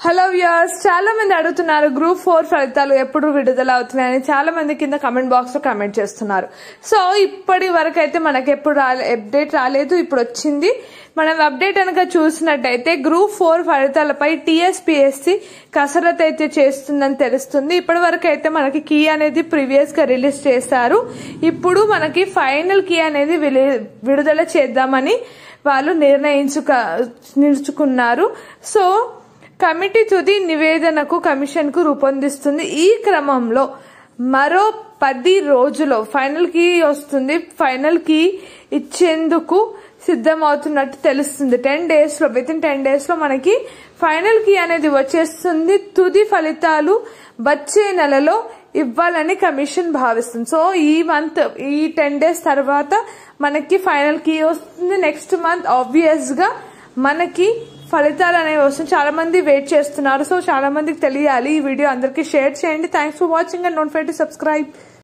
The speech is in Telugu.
హలో వ్యూయర్స్ చాలా మంది అడుగుతున్నారు గ్రూప్ ఫోర్ ఫలితాలు ఎప్పుడు విడుదల అవుతున్నాయని చాలా మంది కింద కమెంట్ బాక్స్ లో కమెంట్ చేస్తున్నారు సో ఇప్పటి వరకు అయితే మనకి ఎప్పుడు రాలే అప్డేట్ రాలేదు ఇప్పుడు వచ్చింది మనం అప్డేట్ కనుక చూసినట్టయితే గ్రూప్ ఫోర్ ఫలితాలపై టీఎస్పీఎస్సీ కసరత్ అయితే చేస్తుందని తెలుస్తుంది ఇప్పటి వరకు అయితే మనకి కీ అనేది ప్రీవియస్ గా రిలీజ్ చేశారు ఇప్పుడు మనకి ఫైనల్ కీ అనేది విలి- విడుదల చేద్దామని వాళ్ళు నిర్ణయించుక నిలుచుకున్నారు సో కమిటీ తుది నివేదనకు కమిషన్ కు రూపొందిస్తుంది ఈ క్రమంలో మరో పది రోజుల్లో ఫైనల్ కి వస్తుంది ఫైనల్ కి ఇచ్చేందుకు సిద్ధమవుతున్నట్టు తెలుస్తుంది టెన్ డేస్ లో విత్ ఇన్ టెన్ డేస్ లో మనకి ఫైనల్ కి అనేది వచ్చేస్తుంది తుది ఫలితాలు వచ్చే నెలలో ఇవ్వాలని కమిషన్ భావిస్తుంది సో ఈ మంత్ ఈ టెన్ డేస్ తర్వాత మనకి ఫైనల్ కీ వస్తుంది నెక్స్ట్ మంత్ ఆబ్వియస్ గా మనకి ఫలితాలు అనేవి వస్తుంది చాలా మంది వెయిట్ చేస్తున్నారు సో చాలా మందికి తెలియాలి ఈ వీడియో అందరికీ షేర్ చేయండి thanks for watching and don't for to subscribe